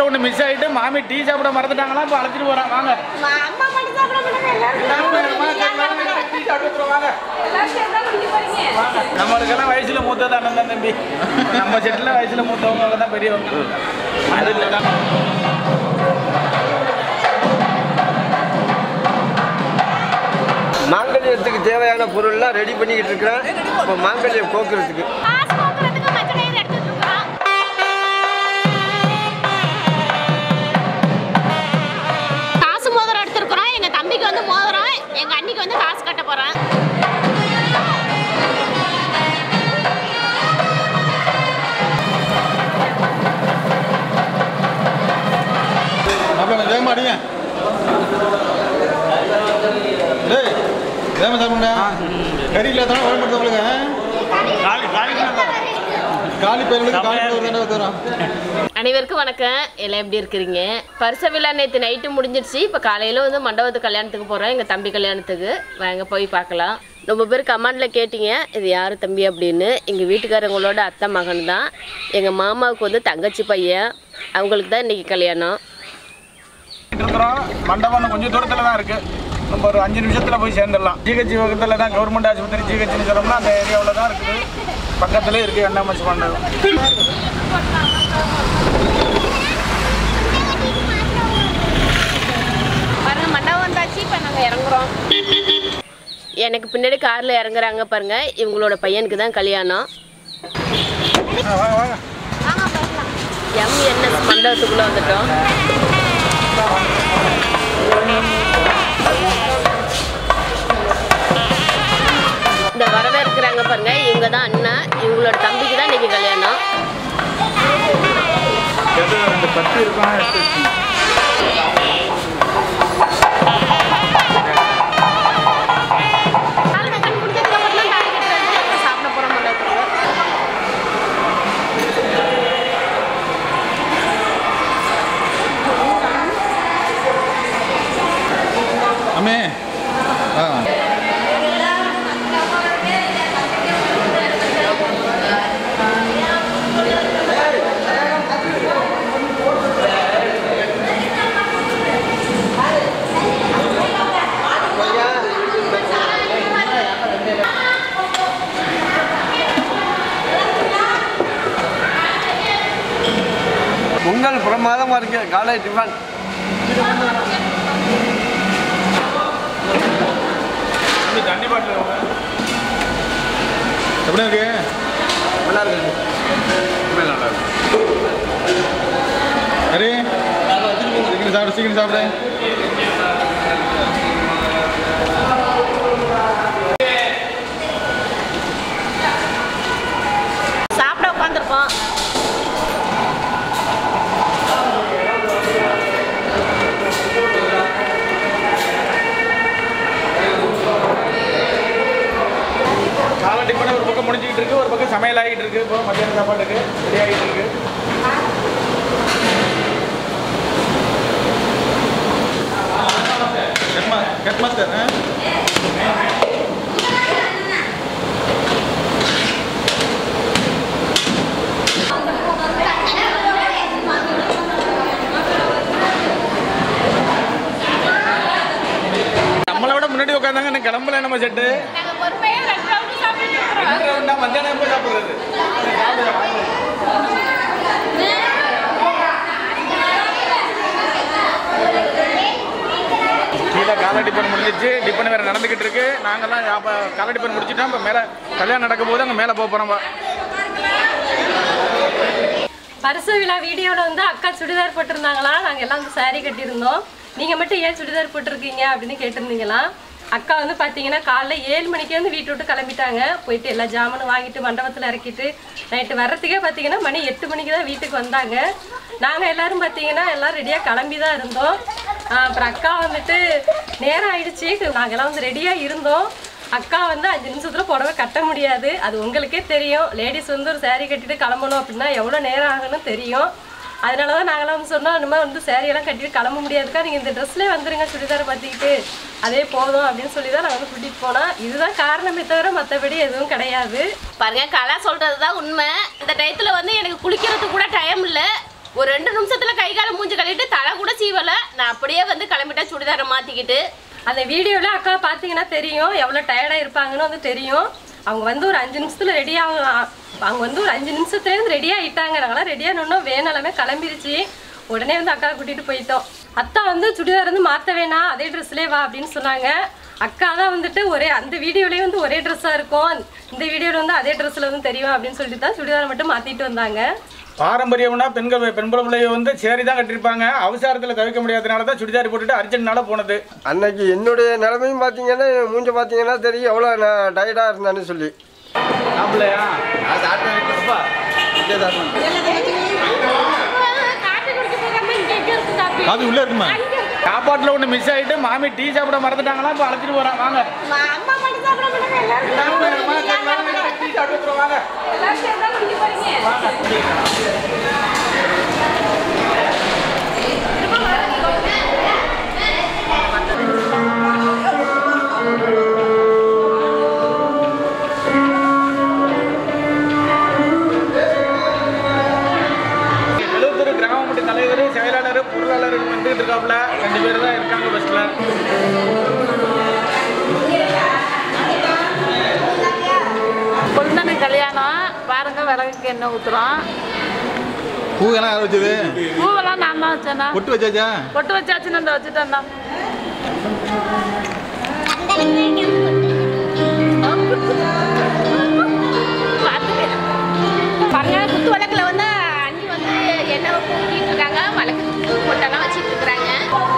ஒன்று மிஸ் ஆயிட்டு மாமி டீ சாப்பிட மறந்துட்டாங்களா இப்போ அழைச்சிட்டு போறாங்க வாங்க அம்மா மட்டும் சாப்பிட மாட்டாங்க எல்லாரும் எல்லாரும் வாங்க, எல்லாரும் வாங்க, டீ சாப்பிட்டு போறோம், வாங்க. வாங்க. நம்மளுக்கெல்லாம் வயசுல மூத்தது அண்ணன் தான் தம்பி நம்ம செட்டில் வயசுல மூத்தவங்க தான் பெரியவங்க அது இல்லை மாங்கல்யத்துக்கு தேவையான பொருள்லாம் ரெடி பண்ணிக்கிட்டு இருக்கிறேன் இப்போ மாங்கல்யம் கோக்குறதுக்கு காசு போக்குறதுக்கு மற்ற நேரம் எடுத்துட்டு இருக்கோம் காசு மோதிரம் எடுத்திருக்கிறோம் எங்க தம்பிக்கு வந்து மோதிரம் எங்க அண்ணிக்கு வந்து காசு கட்ட போறோம் மாப்பிள்ள வேகமா அடிங்க டேய் வேகமா சாப்பிடுங்க கறி இல்லாதான் உடம்பு உங்களுக்கு காலி பயிர்களுக்கு காலி பயிர் தானே தரும் அனைவருக்கும் வணக்கம் எல்லாம் எப்படி இருக்கிறீங்க பரிச விழா நேற்று நைட்டு முடிஞ்சிடுச்சு இப்போ காலையில் வந்து மண்டபத்து கல்யாணத்துக்கு போகிறோம் எங்கள் தம்பி கல்யாணத்துக்கு வாங்க போய் பார்க்கலாம் ரொம்ப பேர் கமெண்டில் கேட்டீங்க இது யார் தம்பி அப்படின்னு எங்கள் வீட்டுக்காரங்களோட அத்தை மகன் தான் எங்கள் மாமாவுக்கு வந்து தங்கச்சி பையன் அவங்களுக்கு தான் இன்றைக்கி கல்யாணம் இருக்கிறோம் மண்டபம் கொஞ்சம் தூரத்தில் தான் இருக்கு நம்ம ஒரு அஞ்சு நிமிஷத்தில் போய் சேர்ந்துடலாம் ஜிஹெச் பக்கத்தில் தான் கவர்மெண்ட் ஆஸ்பத்திரி ஜிஹெச்னு சொன்னோம்னா அந்த ஏரியாவில் தான் இருக்குது பக்கத்துலேயே இருக்குது என்எம்எஸ் மண்டபம் பாருங்க மண்டபம் வந்தாச்சு இப்போ நாங்கள் இறங்குறோம் எனக்கு பின்னாடி காரில் இறங்குறாங்க பாருங்க இவங்களோட பையனுக்கு தான் கல்யாணம் ஆ, வாங்க வாங்க எம்என்எஸ் மண்டபத்துக்குள்ளே வந்துட்டோம் இந்த வரவேற்கிறாங்க பாருங்க இவங்க தான் அண்ணா இவங்களோட தம்பிக்கு தான் இன்னைக்கு கல்யாணம் ரெண்டு பத்து இருக்கும் எடுத்து வச்சுங்க. கால்நகர் முடிஞ்சதுக்கு அப்புறம் தான் தாலி கட்டுறது அப்புறம் சாப்பிட போகிற மண்டபத்துக்கு அம்மே ஆ பொங்கல் பிரமாதமாக இருக்கு காலை டிஃபன் இந்த தண்ணி பாட்டில் எப்படி இருக்கு நல்லா இருக்கு சரி சீக்கிரம் சாப்பிடு சீக்கிரம் சாப்பிடு சாப்பிட உட்காந்துருக்கோம் காலை டிஃபன் ஒரு பக்கம் முடிஞ்சிக்கிட்டு இருக்கு ஒரு பக்கம் சமையல் ஆகிட்டு இருக்கு இப்போ மத்தியான சாப்பாட்டுக்கு ரெடி ஆகிட்டு இருக்கு கட் மா கட் மாஸ்டர் ஆ நம்மளை விட முன்னாடி உட்காந்தாங்க எனக்கு கிளம்பல நம்ம செட்டு நாங்க பொறுமையா ரெண்டு ரவுண்டு சாப்பிட்டு இருக்கோம் ரெண்டு ரவுண்டா மத்தியானம் எப்போ சாப்பிடுறது கீழே காலை டிஃபன் முடிஞ்சிச்சு டிஃபன் வேற நடந்துகிட்டு இருக்கு நாங்கெல்லாம் அப்போ காலை டிஃபன் முடிச்சிட்டோம் இப்போ மேலே கல்யாணம் நடக்கும் போது அங்கே மேலே போக போகிறோம் பரிசு விழா வீடியோவில் வந்து அக்கா சுடிதார் போட்டிருந்தாங்களா நாங்கள் எல்லாம் வந்து saree கட்டியிருந்தோம் நீங்கள் மட்டும் ஏன் சுடிதார் போட்டிருக்கீங்க அப்படின்னு கேட்டிருந்தீங்களாம் அக்கா வந்து பார்த்தீங்கன்னா காலைல ஏழு மணிக்கே வந்து வீட்டு விட்டு கிளம்பிட்டாங்க போயிட்டு எல்லா ஜாமானும் வாங்கிட்டு மண்டபத்தில் இறக்கிட்டு நைட்டு வர்றதுக்கே பார்த்தீங்கன்னா மணி எட்டு மணிக்கு தான் வீட்டுக்கு வந்தாங்க நாங்கள் எல்லாரும் பார்த்தீங்கன்னா எல்லாம் ரெடியாக கிளம்பி தான் இருந்தோம் ஆஹ் அப்புறம் அக்கா வந்துட்டு நேரம் ஆயிடுச்சு நாங்கெல்லாம் வந்து ரெடியாக இருந்தோம் அக்கா வந்து அஞ்சு நிமிஷத்துல புடவை கட்ட முடியாது அது உங்களுக்கே தெரியும் லேடிஸ் வந்து ஒரு saree கட்டிட்டு கிளம்பணும் அப்படின்னா எவ்வளோ நேரம் ஆகும்னு தெரியும் அதனால தான் நாங்களாம் வந்து சொன்னோம் இந்த மாதிரி வந்து saree எல்லாம் கட்டிட்டு கிளம்ப முடியாதுக்கா நீங்கள் இந்த ட்ரெஸ்லேயே வந்துருங்க சுடிதார் பார்த்துக்கிட்டு அதே போதும் அப்படின்னு சொல்லி தான் நாங்கள் வந்து கூட்டிகிட்டு போனோம் இதுதான் காரணமே தவிர மற்றபடி எதுவும் கிடையாது பாருங்க கலா சொல்றது தான் உண்மை இந்த டயத்தில் வந்து எனக்கு குளிக்கிறதுக்கு கூட டைம் இல்லை ஒரு ரெண்டு நிமிஷத்துல கை கால மூஞ்சி கழுவிட்டு தலை கூட சீவல நான் அப்படியே வந்து கிளம்பிட்டேன் சுடிதாரை மாத்திக்கிட்டு அந்த வீடியோவில் அக்கா பார்த்தீங்கன்னா தெரியும் எவ்வளோ டயர்டாக இருப்பாங்கன்னு வந்து தெரியும் அவங்க வந்து ஒரு அஞ்சு நிமிஷத்துல ரெடி ஆகும் அவங்க வந்து ஒரு அஞ்சு நிமிஷத்துலேருந்து ரெடி ஆகிட்டாங்க நாங்களாம் ரெடி ஆனோன்னா வேணும் எல்லாமே கிளம்பிருச்சு உடனே வந்து அக்கா கூட்டிகிட்டு போயிட்டோம் அத்தா வந்து சுடிதார் வந்து மாற்ற வேணாம் அதே ட்ரெஸ்லேயே வா அப்படின்னு சொன்னாங்க அக்கா தான் வந்துட்டு ஒரே அந்த வீடியோலேயே வந்து ஒரே ட்ரெஸ்ஸாக இருக்கும் இந்த வீடியோவில் வந்து அதே ட்ரெஸ்ஸில் வந்து தெரியும் அப்படின்னு சொல்லிட்டு தான் சுடிதார் மட்டும் மாற்றிட்டு வந்தாங்க பாரம்பரியம்னா பெண்கள் பெண்புல பிள்ளைய வந்து சேரி தான் கட்டியிருப்பாங்க அவசரத்தில் தவிர்க்க முடியாதனால தான் சுடிதார் போட்டுட்டு அர்ஜென்ட்னால போனது அன்னைக்கு என்னுடைய நிலைமையும் பார்த்தீங்கன்னா மூஞ்ச பார்த்தீங்கன்னா தெரியும் எவ்வளோ நான் டயர்டாக இருந்தேன்னு சொல்லி ஆம்பளையா நான் சாப்பிட்டேன்ப்பா இங்கே சாப்பிட்டேன் காபி உள்ள இருக்குமா சாப்பாட்டில் ஒன்று மிஸ் ஆகிட்டு மாமி டீ சாப்பிட மறந்துட்டாங்களா இப்போ அழைச்சிட்டு போகிறான் வாங்க எல்லாரும் வேணுமா? சரி, வாங்க, டீ சாப்பிட்டு வந்துருவோம், வாங்க எழுபத்தொரு கிராம மட்ட தலைவர் செயலாளர் பொருளாளர் வந்துகிட்டு இருக்காப்புல ரெண்டு பேர் தான் இருக்காங்க பஸ்ல கொழுந்தனை கல்யாணம் பாருங்க விறகுக்கு என்ன ஊத்துறோம் பூவெல்லாம் யார் வச்சது பூவெல்லாம் நான் தான் வச்சேண்ணா பொட்டு வச்சாச்சா பொட்டு வச்சாச்சுன்னு இந்த வச்சுட்டேண்ணா பாருங்க குத்து வழக்குல வந்து அண்ணி வந்து எண்ணெய் பூக்கிட்டு இருக்காங்க வழக்கு பொட்டெல்லாம் வச்சுட்டு இருக்கிறாங்க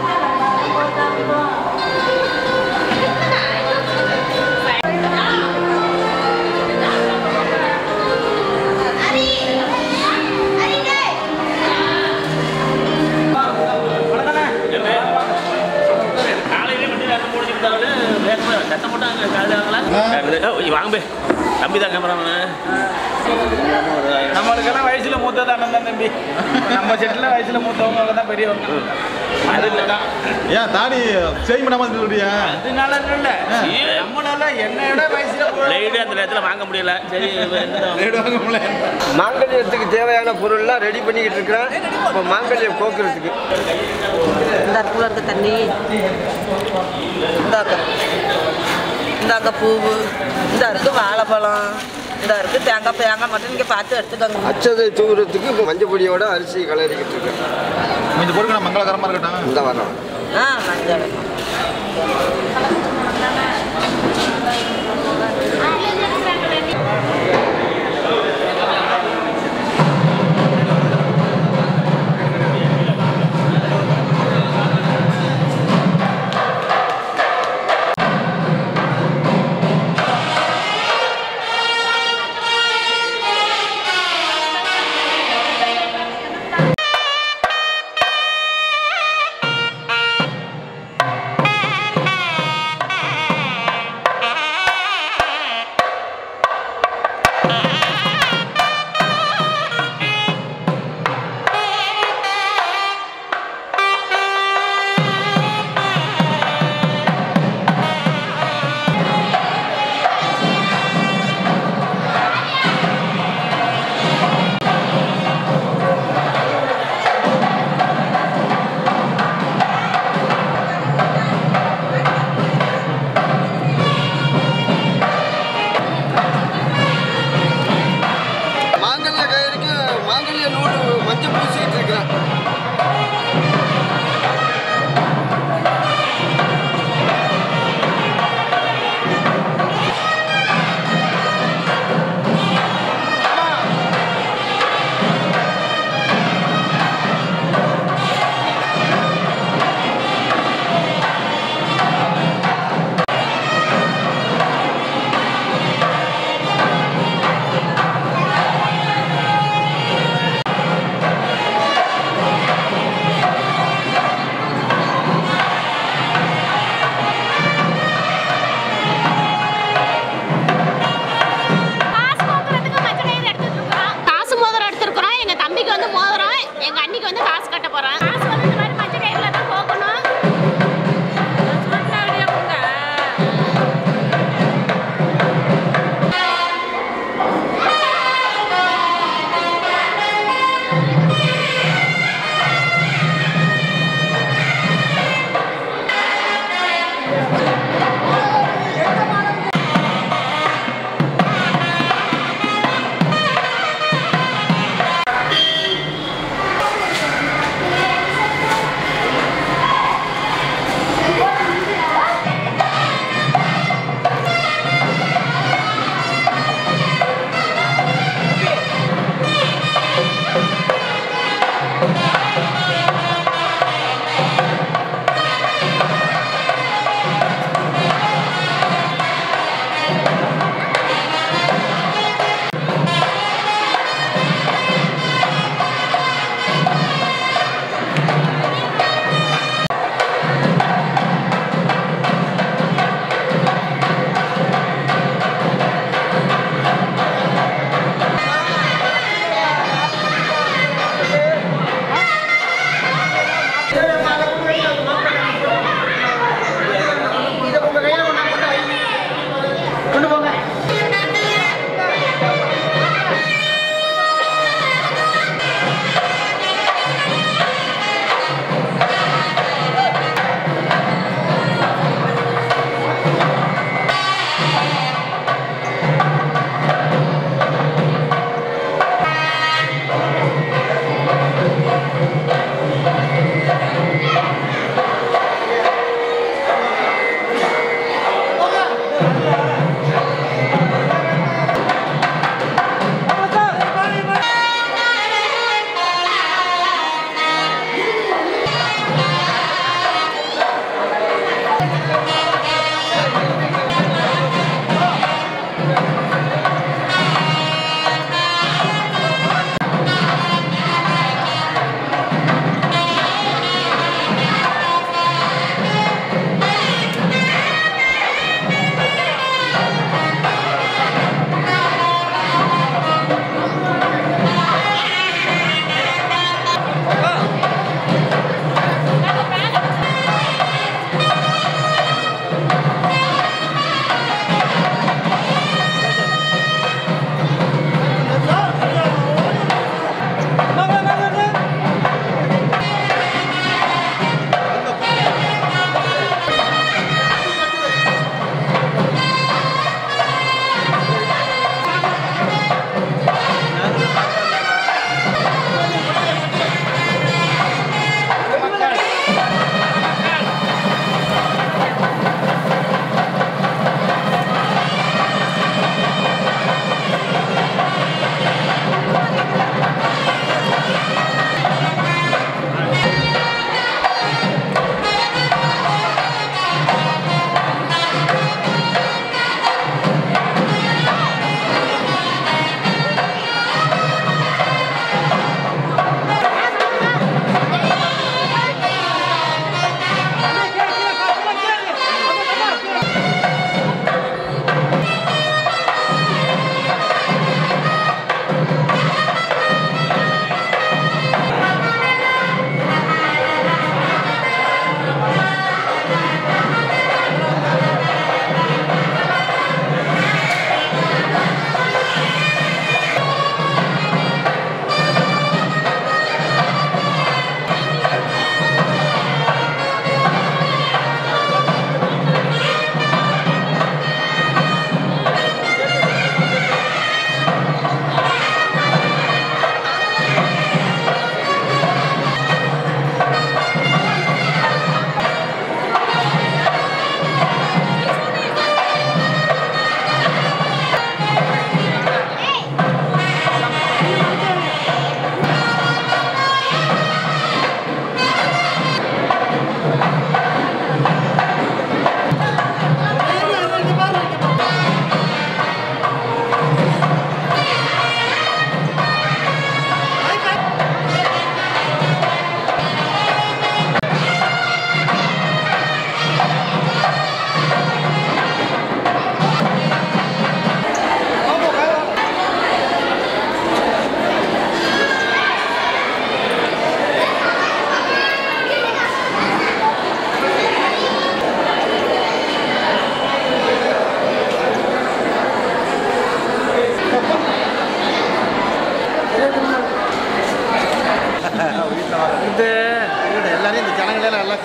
வாங்க பே தம்பி தான் கேமராமேன் நம்மளுக்கெல்லாம் வயசுல மூத்தது அண்ணன் தான் தம்பி நம்ம செட்டில் வயசுல மூத்தவங்க தான் பெரியவங்க அது இல்லைதான் ஏன் தாடி சேஞ்ச் பண்ணாம சொல்றியா அதனால இல்ல நம்மளால என்னையோட வயசுல லைட்டு அந்த நேரத்தில் வாங்க முடியல சரி என்ன மாங்கல்யத்துக்கு தேவையான பொருள்லாம் ரெடி பண்ணிக்கிட்டு இருக்கிறேன் இப்போ மாங்கல்யம் கோக்குறதுக்கு இந்த கூட இருக்க தண்ணி இந்தாக்க இந்தாக்க பூவு இந்த இருக்கு வாழைப்பழம் இந்த இருக்கு தேங்காய் தேங்காய் மட்டும் நீங்கள் பார்த்து எடுத்துக்கோங்க அச்சதை தூவுறதுக்கு இப்போ மஞ்சள் பொடியோட அரிசி கலரிக்கிட்டு இருக்கேன் கொஞ்சம் பொறுக்கணும் மங்களகரமா இருக்கட்டும் இந்த வரோம் ஆ மஞ்சள் ஆ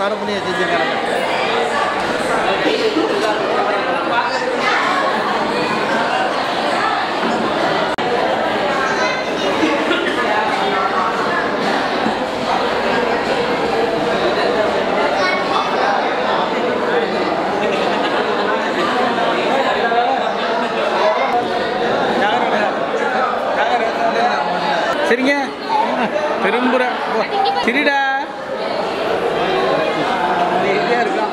காரம் பண்ணி செஞ்சுருக்காங்க சரிங்க திரும்புற சரிடா எங்கேயா இருக்கான்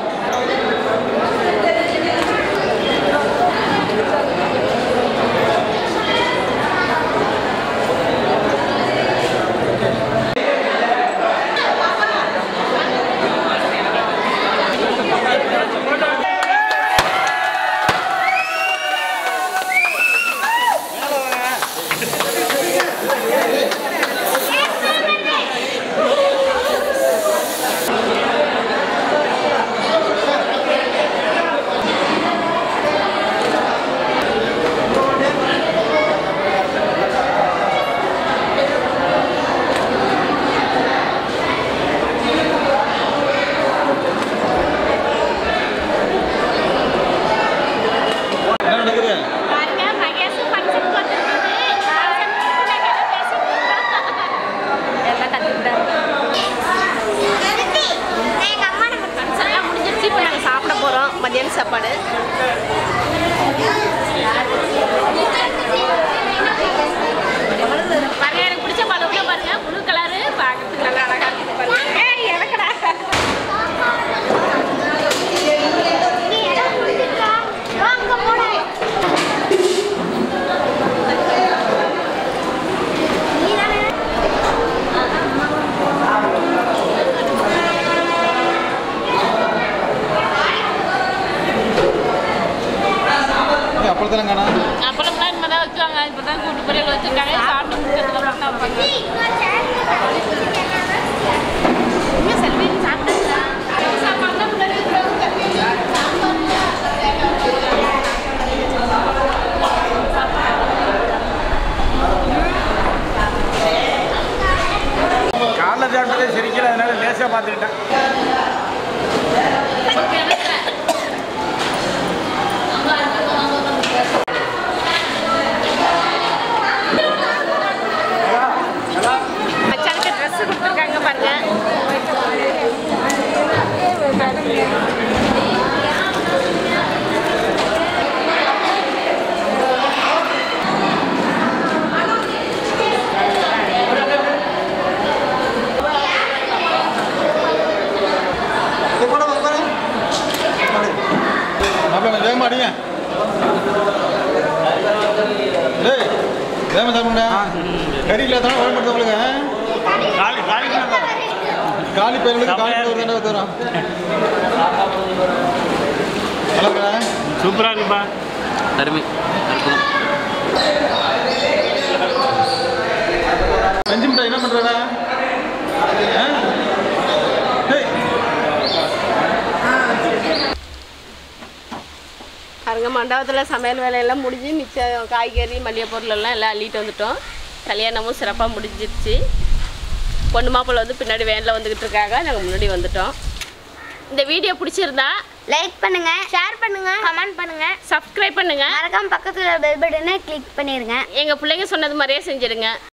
என்ன நடக்குது பாருங்க மகேஷ் ஃபங்க்ஷன் வந்திருக்குது எல்லாம் கத்துக்கிட்டாரு ஃபங்க்ஷன்லாம் முடிஞ்சிருச்சு இப்போ நாங்கள் சாப்பிட போகிறோம் மதியான சாப்பாடு பாருங்க எனக்கு பிடிச்ச பலூன் பாருங்க ப்ளூ கலரு பார்க்கறதுக்கு நல்லா அழகா இருக்குது பாருங்க ஏய், எனக்குடா அப்பளத்தெல்லாம் காணா அப்பளம்லாம் இனிமேல் தான் வைக்குவாங்க இப்போ தான் கூட்டு பொரியல் வச்சுருக்காங்க சாப்பிட்டு முடிச்சதுக்கு அப்புறம் தான் வைப்பாங்க காலைல சாப்பிட்டதே சரிக்கல அதனால லேசாக பார்த்துக்கிட்டேன் மச்சானுக்கு ட்ரெஸ் கொடுத்துருக்காங்க பாருங்க மாப்பிள்ள வேகமா அடிங்க டேய் வேகமா சாப்பிடுங்க கறி இல்லாத உடம்பு எடுத்து உங்களுக்கு காலி காலி காலி பயிர்களுக்கு காலி பயிர் தானே தரும் நல்லா இருக்கா சூப்பராக இருக்குப்பா அருமை செஞ்சு மிட்டாய் என்ன பண்றடா டேய் பாருங்க மண்டபத்தில் சமையல் வேலையெல்லாம் முடிஞ்சு மிச்சம் காய்கறி மளிகை பொருள் எல்லாம் எல்லாம் அள்ளிட்டு வந்துட்டோம் கல்யாணமும் சிறப்பாக முடிஞ்சிருச்சு பொண்ணு மாப்பிள்ளை வந்து பின்னாடி வேனில் வந்துக்கிட்டு இருக்காங்க நாங்கள் முன்னாடி வந்துட்டோம் இந்த வீடியோ பிடிச்சிருந்தா லைக் பண்ணுங்க ஷேர் பண்ணுங்க கமெண்ட் பண்ணுங்க சப்ஸ்கிரைப் பண்ணுங்க மறக்காம பக்கத்துல பெல் பட்டனை கிளிக் பண்ணிருங்க எங்கள் பிள்ளைங்க சொன்னது மாதிரியே செஞ்சிடுங்க